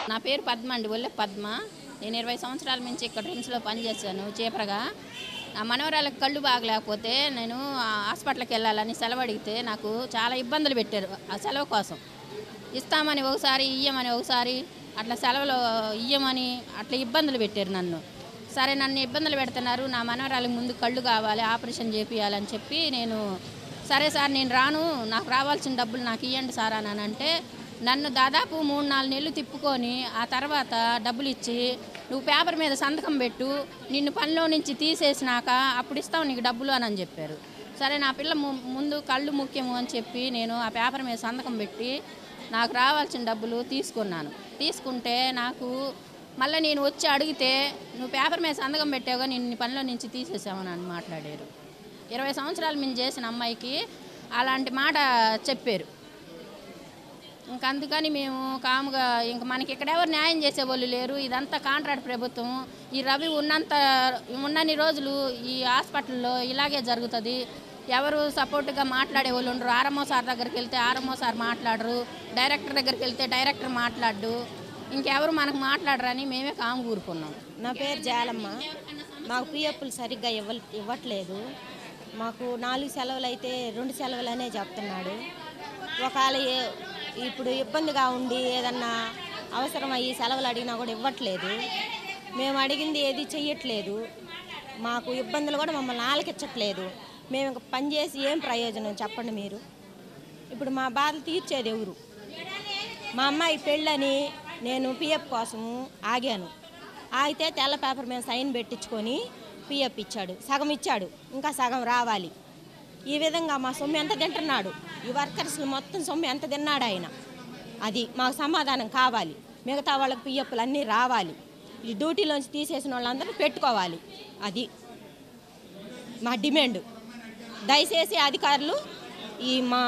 నా పేరు పద్మ అండి ఒళ్ళే పద్మ నేను ఇరవై సంవత్సరాల నుంచి ఇక్కడ రిమ్స్లో పనిచేశాను చీపరగా నా మనవరాలకు కళ్ళు బాగలేకపోతే నేను ఆ హాస్పిటల్కి వెళ్ళాలని సెలవు అడిగితే నాకు చాలా ఇబ్బందులు పెట్టారు ఆ సెలవు కోసం ఇస్తామని ఒకసారి ఇయ్యమని ఒకసారి అట్లా సెలవులు ఇయ్యమని అట్లా ఇబ్బందులు పెట్టారు నన్ను సరే నన్ను ఇబ్బందులు పెడుతున్నారు నా మనవరాలకు ముందు కళ్ళు కావాలి ఆపరేషన్ చేపియాలని చెప్పి నేను సరే సార్ నేను రాను నాకు రావాల్సిన డబ్బులు నాకు ఇవ్వండి సార్ అని అంటే నన్ను దాదాపు మూడు నాలుగు నెలలు తిప్పుకొని ఆ తర్వాత డబ్బులు ఇచ్చి నువ్వు పేపర్ మీద సంతకం పెట్టు నిన్ను పనిలో నుంచి తీసేసినాక అప్పుడు ఇస్తావు నీకు డబ్బులు అని అని చెప్పారు సరే నా పిల్ల ము- ముందు కళ్ళు ముఖ్యము అని చెప్పి నేను ఆ పేపర్ మీద సంతకం పెట్టి నాకు రావాల్సిన డబ్బులు తీసుకున్నాను తీసుకుంటే నాకు మళ్ళీ నేను వచ్చి అడిగితే నువ్వు పేపర్ మీద సంతకం పెట్టావుగా నిన్ను నీ పనిలో నుంచి తీసేసామని అని మాట్లాడారు ఇరవై సంవత్సరాలు మేము చేసిన అమ్మాయికి అలాంటి మాట చెప్పారు ఇంక అందుకని మేము కాముగా ఇంక మనకి ఇక్కడ ఎవరు న్యాయం చేసేవాళ్ళు లేరు ఇదంతా కాంట్రాక్ట్ ప్రభుత్వం ఈ రవి ఉన్నంత ఉన్నన్ని రోజులు ఈ హాస్పిటల్లో ఇలాగే జరుగుతుంది ఎవరు సపోర్ట్గా మాట్లాడే వాళ్ళు ఉండరు ఆర్ఎంఓ సార్ దగ్గరికి వెళ్తే ఆర్ఎంఓ సార్ మాట్లాడరు డైరెక్టర్ దగ్గరికి వెళ్తే డైరెక్టర్ మాట్లాడు ఇంకెవరు మనకు మాట్లాడరని మేమే కాము కూరుకున్నాం నా పేరు జాలమ్మ మాకు పిఎఫ్లు సరిగ్గా ఇవ్వ ఇవ్వట్లేదు మాకు నాలుగు సెలవులు అయితే రెండు సెలవులనే చెప్తున్నాడు ఒకవేళ ఏ- ఇప్పుడు ఇబ్బందిగా ఉండి ఏదన్నా అవసరం అయ్యి సెలవులు అడిగినా కూడా ఇవ్వట్లేదు మేము అడిగింది ఏది చెయ్యట్లేదు మాకు ఇబ్బందులు కూడా మమ్మల్ని ఆలకించట్లేదు మేము ఇంక పని చేసి ఏం ప్రయోజనం చెప్పండి మీరు ఇప్పుడు మా బాధలు తీర్చేది ఎవరు మా అమ్మాయి పెళ్ళని నేను పిఎఫ్ కోసము ఆగాను ఆగితే తెల్ల పేపర్ మీద సైన్ పెట్టించుకొని పిఎఫ్ ఇచ్చాడు సగం ఇచ్చాడు ఇంకా సగం రావాలి ఈ విధంగా మా సొమ్ము ఎంత తింటున్నాడు ఈ వర్కర్స్ మొత్తం సొమ్ము ఎంత తిన్నాడు ఆయన అది మాకు సమాధానం కావాలి మిగతా వాళ్ళకి పిఎఫ్లు అన్నీ రావాలి ఈ డ్యూటీలోంచి తీసేసిన వాళ్ళందరూ పెట్టుకోవాలి అది మా డిమాండ్ దయచేసి అధికారులు ఈ మా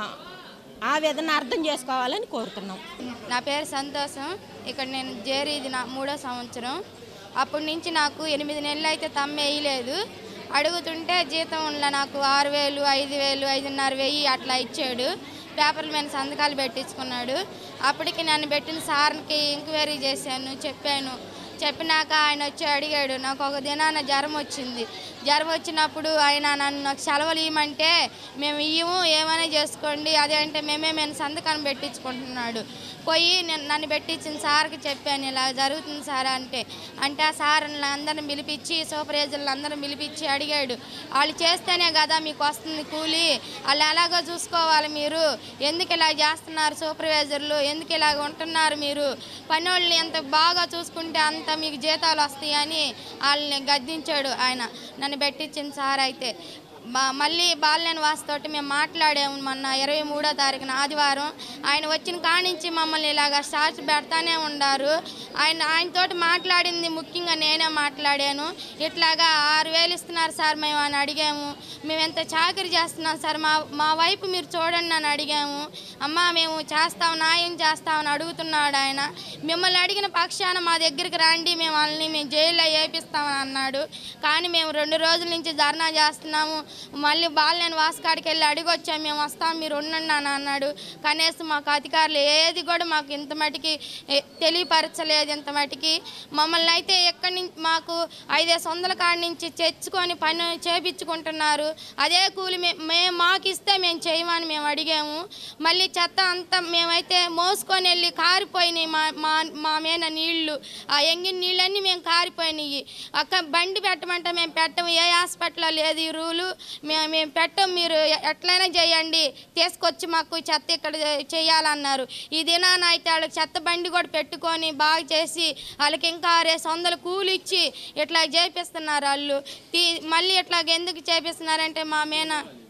ఆవేదన అర్థం చేసుకోవాలని కోరుతున్నాం నా పేరు సంతోషం ఇక్కడ నేను చేరి ఇది నా మూడో సంవత్సరం అప్పటి నుంచి నాకు ఎనిమిది నెలలు అయితే తమ్మ వేయలేదు అడుగుతుంటే జీతం ఉన్న నాకు ఆరు వేలు ఐదు వేలు ఐదున్నర వెయ్యి అట్లా ఇచ్చాడు పేపర్ల మీద సంతకాలు పెట్టించుకున్నాడు అప్పటికి నన్ను పెట్టిన సార్కి ఎంక్వైరీ చేశాను చెప్పాను చెప్పినాక ఆయన వచ్చి అడిగాడు నాకు ఒక దినాన జ్వరం వచ్చింది జ్వరం వచ్చినప్పుడు ఆయన నన్ను నాకు సెలవులు ఇవ్వమంటే మేము ఇవ్వము ఏమైనా చేసుకోండి అదే అంటే మేమే మేము సంతకాన్ని పెట్టించుకుంటున్నాడు పోయి నేను నన్ను పెట్టించిన సార్కి చెప్పాను ఇలా జరుగుతుంది సార్ అంటే అంటే ఆ సార్ అందరిని పిలిపించి సూపర్వైజర్లు అందరిని పిలిపించి అడిగాడు వాళ్ళు చేస్తేనే కదా మీకు వస్తుంది కూలి వాళ్ళు ఎలాగో చూసుకోవాలి మీరు ఎందుకు ఇలా చేస్తున్నారు సూపర్వైజర్లు ఎందుకు ఇలాగ ఉంటున్నారు మీరు పనోళ్ళని ఎంత బాగా చూసుకుంటే అంత మీకు జీతాలు వస్తాయని వాళ్ళని గద్దించాడు ఆయన నన్ను పెట్టించిన సార్ అయితే మా- మళ్ళీ బాల్యని వాస్తోటి మేము మాట్లాడాము మొన్న ఇరవై మూడో తారీఖున ఆదివారం ఆయన వచ్చిన కానించి మమ్మల్ని ఇలాగ స్టార్ట్ పెడతానే ఉండారు ఆయన ఆయనతోటి మాట్లాడింది ముఖ్యంగా నేనే మాట్లాడాను ఇట్లాగా ఆరు వేలు ఇస్తున్నారు సార్ మేము అని అడిగాము మేము ఎంత చాకరీ చేస్తున్నాం సార్ మా మా వైపు మీరు చూడండి అని అడిగాము అమ్మ మేము చేస్తాం న్యాయం చేస్తామని అడుగుతున్నాడు ఆయన మిమ్మల్ని అడిగిన పక్షాన మా దగ్గరికి రండి మేము వాళ్ళని మేము జైల్లో వేపిస్తామని అన్నాడు కానీ మేము రెండు రోజుల నుంచి ధర్నా చేస్తున్నాము మళ్ళీ బాలినేని వాసకాడికి వెళ్ళి అడిగొచ్చాము మేము వస్తాం మీరు ఉండండి అని అన్నాడు కనీసం మాకు అధికారులు ఏది కూడా మాకు ఇంత మటుకి ఏ, తెలియపరచలేదు ఇంత మటుకి మమ్మల్ని అయితే ఎక్కడి నుంచి మాకు ఐదేసి వందల కాడి నుంచి తెచ్చుకొని పని చేపించుకుంటున్నారు అదే కూలి మే మేము మాకు ఇస్తే మేము చేయమని మేము అడిగాము మళ్ళీ చెత్త అంతా మేమైతే మోసుకొని వెళ్ళి కారిపోయినాయి మా మా మా మీద నీళ్లు ఆ ఎంగిన నీళ్ళన్నీ మేము కారిపోయినాయి అక్క బండి పెట్టమంటే మేము పెట్టము ఏ హాస్పిటల్లో లేదు ఈ రూలు మేము మేము పెట్టం మీరు ఎ- ఎట్లయినా చేయండి తీసుకొచ్చి మాకు చెత్త ఇక్కడ చేయాలన్నారు ఈ దినాన అయితే వాళ్ళకి చెత్త బండి కూడా పెట్టుకొని బాగా చేసి వాళ్ళకి ఇంకా ఆరేసి వందలు కూలి ఇచ్చి ఇట్లా చేపిస్తున్నారు వాళ్ళు తీ మళ్ళీ ఇట్లా ఎందుకు చేపిస్తున్నారంటే మా మీద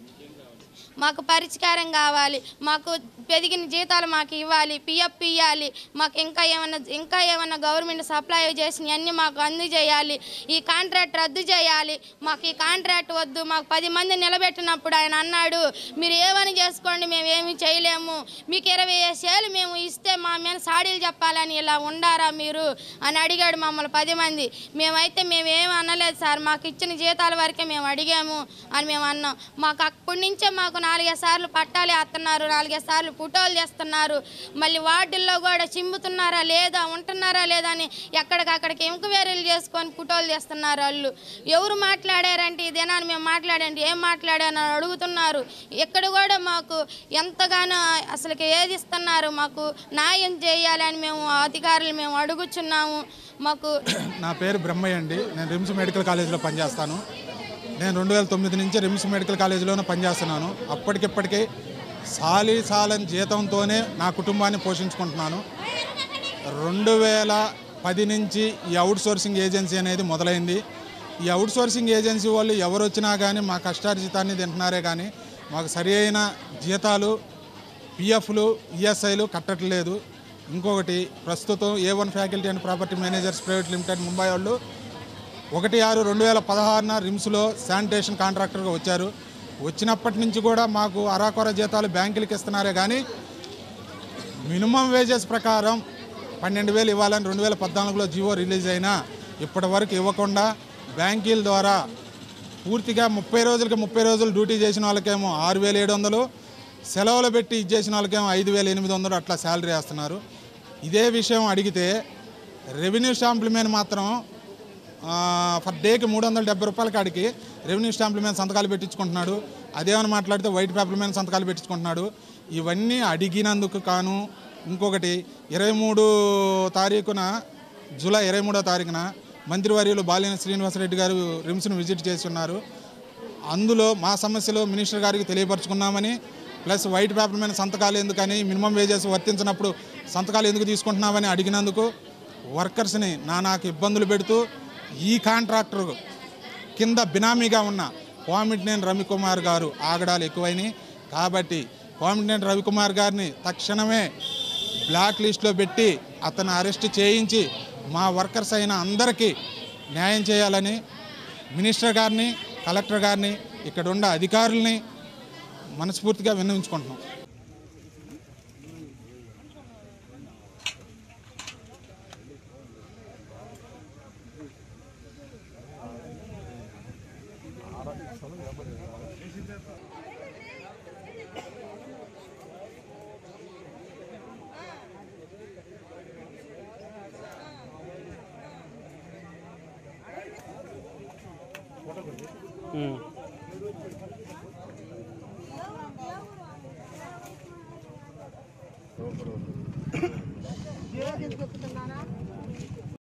మాకు పరిష్కారం కావాలి మాకు పెరిగిన జీతాలు మాకు ఇవ్వాలి పిఎఫ్ ఇవ్వాలి మాకు ఇంకా ఏమన్నా ఇంకా ఏమన్నా గవర్నమెంట్ సప్లై చేసినవి అన్నీ మాకు అందజేయాలి ఈ కాంట్రాక్ట్ రద్దు చేయాలి మాకు ఈ కాంట్రాక్ట్ వద్దు మాకు పది మంది నిలబెట్టినప్పుడు ఆయన అన్నాడు మీరు ఏమని చేసుకోండి మేము ఏమి చేయలేము మీకు ఇరవై వేలు మేము ఇస్తే మా మీద సాడీలు చెప్పాలని ఇలా ఉండారా మీరు అని అడిగాడు మమ్మల్ని పది మంది మేమైతే మేము ఏమి అనలేదు సార్ మాకు ఇచ్చిన జీతాల వరకే మేము అడిగాము అని మేము అన్నాం మాకు అప్పటి నుంచే మాకు నాలుగైదు సార్లు పట్టాలు వేస్తున్నారు నాలుగైదు సార్లు ఫోటోలు చేస్తున్నారు మళ్ళీ వార్డుల్లో కూడా చిమ్ముతున్నారా లేదా ఉంటున్నారా లేదా అని ఎక్కడికక్కడికి ఎంక్వైరీలు చేసుకొని ఫోటోలు చేస్తున్నారు వాళ్ళు ఎవరు మాట్లాడారంటే ఈ దినాన్ని మేము మాట్లాడండి ఏం మాట్లాడాను అని అడుగుతున్నారు ఇక్కడ కూడా మాకు ఎంతగానో అసలుకి ఏది ఇస్తున్నారు మాకు న్యాయం చేయాలని మేము అధికారులు మేము అడుగుచున్నాము మాకు నా పేరు బ్రహ్మయ్య అండి నేను రిమ్స్ మెడికల్ కాలేజీలో పనిచేస్తాను నేను రెండు వేల తొమ్మిది నుంచి రిమ్స్ మెడికల్ కాలేజీలోనే పనిచేస్తున్నాను అప్పటికిప్పటికీ సాలి సాలని జీతంతోనే నా కుటుంబాన్ని పోషించుకుంటున్నాను రెండు వేల పది నుంచి ఈ అవుట్ సోర్సింగ్ ఏజెన్సీ అనేది మొదలైంది ఈ అవుట్ సోర్సింగ్ ఏజెన్సీ వాళ్ళు ఎవరు వచ్చినా కానీ మా కష్టార్జితాన్ని తింటున్నారే కానీ మాకు సరి అయిన జీతాలు పిఎఫ్లు ఈఎస్ఐలు కట్టట్లేదు ఇంకొకటి ప్రస్తుతం A one faculty and property managers private limited Mumbai వాళ్ళు ఒకటి ఆరు రెండు వేల పదహారున రిమ్స్లో శానిటేషన్ కాంట్రాక్టర్గా వచ్చారు వచ్చినప్పటి నుంచి కూడా మాకు అరాకొర జీతాలు బ్యాంకులకు ఇస్తున్నారే కానీ మినిమం వేజెస్ ప్రకారం పన్నెండు వేలు ఇవ్వాలని రెండు వేల పద్నాలుగులో జివో రిలీజ్ అయినా ఇప్పటి వరకు ఇవ్వకుండా బ్యాంకీల ద్వారా పూర్తిగా ముప్పై రోజులకి ముప్పై రోజులు డ్యూటీ చేసిన వాళ్ళకేమో ఆరు వేల ఏడు వందలు సెలవులు పెట్టి ఇచ్చేసిన వాళ్ళకేమో ఐదు వేల ఎనిమిది వందలు అట్లా శాలరీ వేస్తున్నారు ఇదే విషయం అడిగితే రెవెన్యూ స్టాంపుల మీద మాత్రం ఫర్ డేకి మూడు వందల డెబ్బై రూపాయల కాడికి రెవెన్యూ స్టాంపుల మీద సంతకాలు పెట్టించుకుంటున్నాడు అదేమని మాట్లాడితే వైట్ పేపర్ల మీద సంతకాలు పెట్టించుకుంటున్నాడు ఇవన్నీ అడిగినందుకు కాను ఇంకొకటి ఇరవై మూడు తారీఖున జూలై ఇరవై మూడో తారీఖున మంత్రివర్యులు బాలినేని శ్రీనివాసరెడ్డి గారు రిమ్స్ను విజిట్ చేసి ఉన్నారు అందులో మా సమస్యలు మినిస్టర్ గారికి తెలియపరచుకున్నామని ప్లస్ వైట్ పేపర్ మీద సంతకాలు ఎందుకని మినిమం వేజెస్ వర్తించినప్పుడు సంతకాలు ఎందుకు తీసుకుంటున్నామని అడిగినందుకు వర్కర్స్ని నానాకు ఇబ్బందులు పెడుతూ ఈ కాంట్రాక్టర్ కింద బినామీగా ఉన్న కోమిటినేని రవికుమార్ గారు ఆగడాలు ఎక్కువైనాయి కాబట్టి కోమిటినేని రవికుమార్ గారిని తక్షణమే బ్లాక్ లిస్ట్లో పెట్టి అతను అరెస్ట్ చేయించి మా వర్కర్స్ అయిన అందరికీ న్యాయం చేయాలని మినిస్టర్ గారిని కలెక్టర్ గారిని ఇక్కడ ఉన్న అధికారుల్ని మనస్ఫూర్తిగా విన్నవించుకుంటున్నాం ఉమ్.